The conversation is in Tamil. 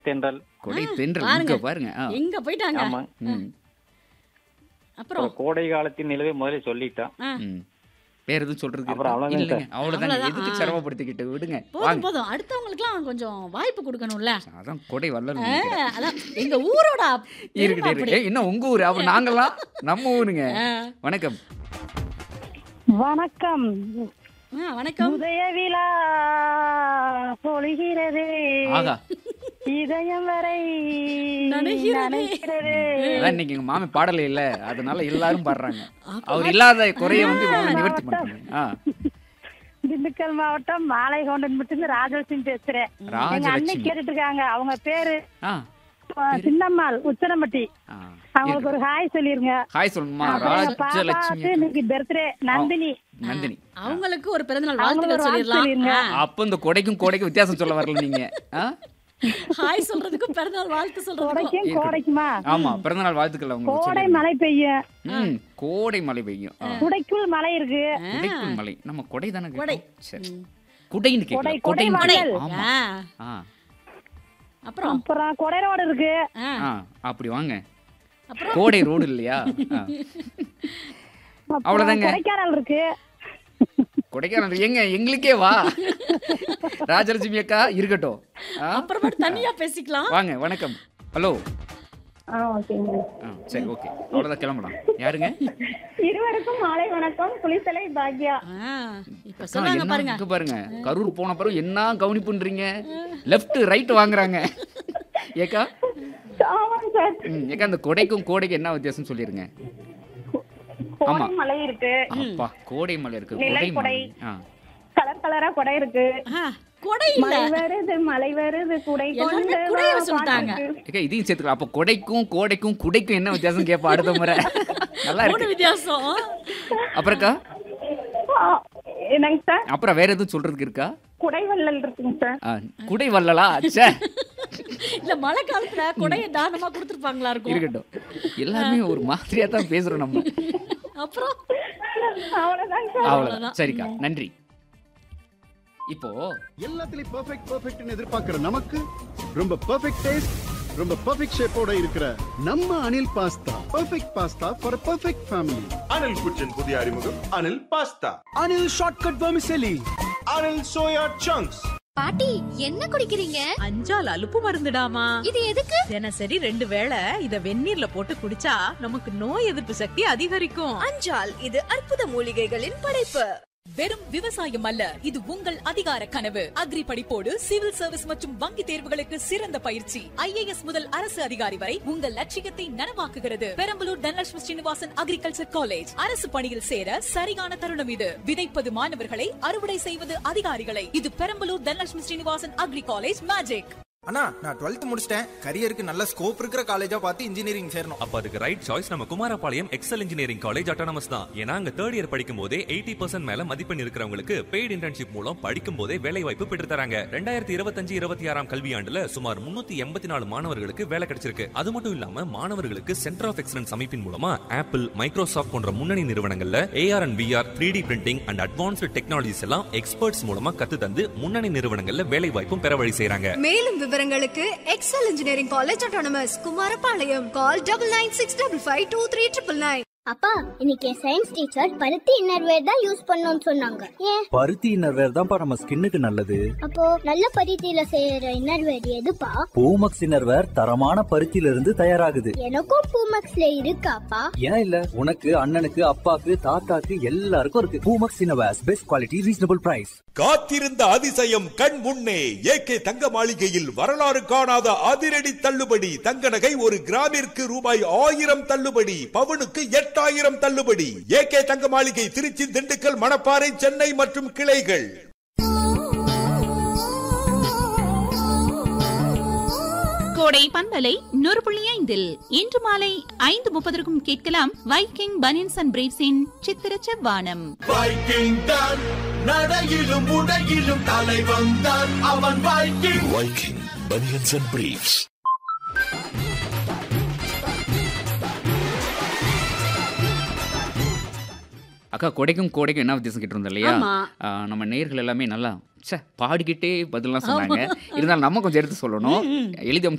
தென்றல் கொடை ஆ, தென்றல் பாருங்க. இங்க பாருங்க ஆ. எங்க போயிட்டாங்க ஆமா ம், அப்புறம் அப்புறம் கோடை காலத்தின் நிலவே முதல்ல சொல்லிட்டோம் ஆ, ம். வேற எதுவும் சொல்றதுக்கு அப்புறம் இருக்கா? அவ்வளவுதான் இல்லைங்க அவ்வளவுதாங்க அவ்வளவுதான். எதுக்கு ஆ. சிரமப்படுத்திக்கிட்டு விடுங்க போதும் வாங்க போதும் அடுத்தவங்களுக்குலாம் கொஞ்சம் வாய்ப்பு கொடுக்கணும்ல அதான் கொடை வரல ஆ, அதான் எங்க ஊரோட அப்- பெருமை இருக்கட்டும் அப்படி. இருக்கு ஏய், என்ன உங்க ஊரு அப்ப நாங்கெல்லாம் நம்ம ஊருங்க ஆ, வணக்கம் வணக்கம் ஆ, வணக்கம் உதய விழா பொழிகிறது ஆகா இதயம் வரை நனைகிறது. நனைகிறது அதான் இன்னைக்கு எங்க மாமி பாடல இல்ல அதனால எல்லாரும் பாடுறாங்க அப்ப அவர் இல்லாத குறைய வந்து இவங்க நிவர்த்தி பண்றாங்க ஆ திண்டுக்கல் மாவட்டம் மாலைகொண்டன் மட்டும் ராஜலட்சுமி பேசுறேன் எங்க அண்ணன் ராஜலட்சுமி கேட்டுட்டு இருக்காங்க அவங்க பேரு ஆ அஹ், சின்னம்மாள் உச்சனம்பட்டி ஆ. அவங்களுக்கு ஒரு ஹாய் சொல்லிருங்க ஹாய் சொல்லுமா அப்புறம் எங்க ராஜலட்சுமி பாப்பாவுக்கு இன்னைக்கு பர்த்டே நந்தினி நந்தினி அவங்களுக்கு ஒரு பிறந்தநாள் அவங்களுக்கு வாழ்த்துக்கள் ஒரு வாழ்த்து சொல்லிடலாம் சொல்லிருங்க. ஆ, அப்ப இந்த கொடைக்கும் கோடைக்கும் வித்தியாசம் சொல்ல வரல நீங்க ஆ? ஹாய் சொல்றதுக்கும் பிறந்தநாள் வாழ்த்து சொல்றதுக்கும் கோடைக்கும் கோடைக்குமா ஆமா பிறந்தநாள் வாழ்த்துக்கள் உங்களுக்கு கோடை சொல்லிடுங்க. மழை பெய்யும் ம் கோடை மழை பெய்யும் ஆ. குடைக்குள் மழை இருக்கு குடைக்குள் மலை நம்ம கொடை தானே கொடை. கேட்டோம். சரி குடைன்னு கேட்கல கொடை, கொடை கொடை மலை வள்ளல். ஆமா ஆ, ஆ அப்புறம் அப்புறம் கொடை ரோடு இருக்கு ஆ, ஆ அப்படி வாங்க அப்புறம் கோடை ரோடு இல்லையா ஆ. அப்புறம் அவ்வளவுதாங்க. கொடைக்கானல் இருக்கு கொடைக்கானல் எங்க எங்களுக்கே வா ராஜலட்சுமி அக்கா இருக்கட்டும் ஆ? அப்புறமேட்டு தனியா பேசிக்கலாம் வாங்க வணக்கம் ஹலோ ஆ ஓகேங்க ஆ சரி ஓகே அவ்வளோதான் கிளம்பலாம் யாருங்க இருவருக்கும் மாலை வணக்கம் புலித்தலை பாக்யா ஆ, இப்ப அக்கா, சொன்னாங்க என்ன பாருங்க இங்க பாருங்க கரூர் போன பிறகு என்ன கவனிப்புன்றீங்க லெஃப்ட் ரைட் வாங்குறாங்க ஏக்கா ஆமாங்க சார் ம் ஏக்கா அந்த கொடைக்கும் கோடைக்கும் என்ன வித்தியாசம் சொல்லிருங்க ஆமா. கோடை மலை இருக்கு அப்பா கோடை மலை இருக்கு நிலை கொடை மலை கொடை. ஆ கலர் கலரா கொடை இருக்கு ஆ, கொடை இல்ல மலை வருது மலை வருது குடை எல்லாருமே கொண்டு குடையை வா சொல்லிட்டாங்க. பாட்டுக்கு. ஏக்கா இதையும் சேர்த்துக்கலாம் அப்போ கொடைக்கும் கோடைக்கும் குடைக்கும் என்ன வித்தியாசம் கேட்பா அடுத்த முறை நல்லா மூணு இருக்கு வித்தியாசம் அப்புறம்க்கா ஆ, என்னங்க சார் அப்புறம் வேற எதுவும் சொல்றதுக்கு இருக்கா குடை வள்ளல் இருக்குங்க சார் ஆ, குடை வல்லலா ச்சே இல்ல மழை காலத்துல கொடையை தானமா கொடுத்துருப்பாங்களா இருக்கும் இருக்கட்டும் எல்லாருமே ஒரு மாதிரியா தான் பேசுறோம் நம்ம அப்புறம் அவ்வளவுதாங்க சார் அவ்வளவுதான் சரிக்கா நன்றி இப்போ எல்லாத்துலயும் பெர்ஃபெக்ட் பெர்ஃபெக்ட்னு எதிர்பார்க்கிற நமக்கு ரொம்ப பெர்ஃபெக்ட் டேஸ்ட் ரொம்ப பெர்ஃபெக்ட் ஷேப்போட இருக்கிற நம்ம Anil pasta perfect pasta for perfect family Anil kitchen புதிய அறிமுகம் Anil pasta Anil shortcut vermicelli Anil soya chunks பாட்டி என்ன குடிக்கிறீங்க அஞ்சால் அலுப்பு மருந்துடாமா இது எதுக்கு தினசரி ரெண்டு வேளை இத வெந்நீர்ல போட்டு குடிச்சா நமக்கு நோய் எதிர்ப்பு சக்தி அதிகரிக்கும் அஞ்சால் இது அற்புத மூலிகைகளின் படைப்பு வெறும் விவசாயம் அல்ல இது உங்கள் அதிகார கனவு அக்ரி படிப்போடு சிவில் சர்வீஸ் மற்றும் வங்கி தேர்வுகளுக்கு சிறந்த பயிற்சி ஐஏஎஸ் முதல் அரசு அதிகாரி வரை உங்கள் லட்சியத்தை நனவாக்குகிறது பெரம்பலூர் தனலட்சுமி ஸ்ரீனிவாசன் அக்ரிகல்ச்சர் காலேஜ் அரசு பணியில் சேர சரியான தருணம் இது விதைப்பது மாணவர்களை அறுவடை செய்வது அதிகாரிகளை இது Perambalur Dhanalakshmi Srinivasan agri college magic அண்ணா நான் டுவெல்த் முடிச்சிட்டேன் கரியருக்கு நல்ல ஸ்கோப் இருக்கிற காலேஜா பார்த்து இன்ஜினியரிங் சேரணும் அப்ப அதுக்கு ரைட் சாய்ஸ் நம்ம Kumarapalayam Excel engineering college autonomous தான் ஏன்னா அங்க தேர்ட் இயர் படிக்கும் போதே எயிட்டி பர்சன்ட் மேல மதிப்பெண் இருக்கிறவங்களுக்கு பெய்டு இன்டர்ன்ஷிப் மூலம் படிக்கும் போதே வேலை வாய்ப்பு பெற்று தராங்க ரெண்டாயிரத்தி இருபத்தஞ்சு இருபத்தி ஆறாம் கல்வியாண்டுல சுமார் முன்னூத்தி எண்பத்தி நாலு மாணவர்களுக்கு வேலை கிடைச்சிருக்கு அது மட்டும் இல்லாம மாணவர்களுக்கு சென்டர் ஆஃப் எக்ஸலன்ஸ் அமைப்பின் மூலமா ஆப்பிள் மைக்ரோசாஃப்ட் போன்ற முன்னணி நிறுவனங்கள்ல AR and VR three D printing and advanced technologies எல்லாம் எக்ஸ்பர்ட்ஸ் மூலமா கத்து தந்து முன்னணி நிறுவனங்கள்ல வேலை வாய்ப்பும் பெற வழி செய்றாங்க மேலும் விவரங்களுக்கு Excel engineering college autonomous Kumarapalayam call double nine six double five two three triple nine அப்பா இன்னைக்கு சயின்ஸ் டீச்சர் பருத்தி இன்னர்வேர் தான் யூஸ் பண்ணணும்னு சொன்னாங்க ஏன் பருத்தி இன்னர்வேர் தான்ப்பா நம்ம ஸ்கின்னுக்கு நல்லது அப்போ நல்ல பருத்தியில செய்யற இன்னர்வேர் எதுப்பா பூமக்ஸ் இன்னர்வேர் தரமான பருத்தியில இருந்து தயாராகுது எனக்கும் பூமக்ஸ்ல இருக்காப்பா ஏன் இல்ல உனக்கு அண்ணனுக்கு அப்பாக்கு தாத்தாக்கு எல்லாருக்கும் இருக்கு Poomex innerwears best quality reasonable price காத்திருந்த அதிசயம் கண் முன்னே ஏகே தங்க மாளிகையில் வரலாறு காணாத அதிரடி தள்ளுபடி தங்க நகை ஒரு கிராமிற்கு ரூபாய் ஆயிரம் தள்ளுபடி பவுனுக்கு எட்டாயிரம் தள்ளுபடி ஏகே தங்க மாளிகை திருச்சி திண்டுக்கல் மணப்பாறை சென்னை மற்றும் கிளைகள் கோடை பண்பலை நூறு புள்ளி ஐந்தில் இன்று மாலை ஐந்து முப்பதற்கும் கேட்கலாம் வைக்கிங் பனியன்ஸ் அண்ட் பிரேவ்ஸின் சித்திர செவ்வானம் வைக்கிங் தான் நடையிலும் உடையிலும் தலை வந்தான் அவன் viking viking banians and briefs அக்கா கொடைக்கும் கோடைக்கும் என்ன வித்தியாசம் கேட்டு இருந்தோம் இல்லையா ஆமா. ஆ, நம்ம நேர்கள் எல்லாமே நல்லா ச்சே பாடிக்கிட்டே பதிலாம் சொன்னாங்க இருந்தாலும் நம்ம கொஞ்சம் எடுத்து சொல்லணும் எழுதி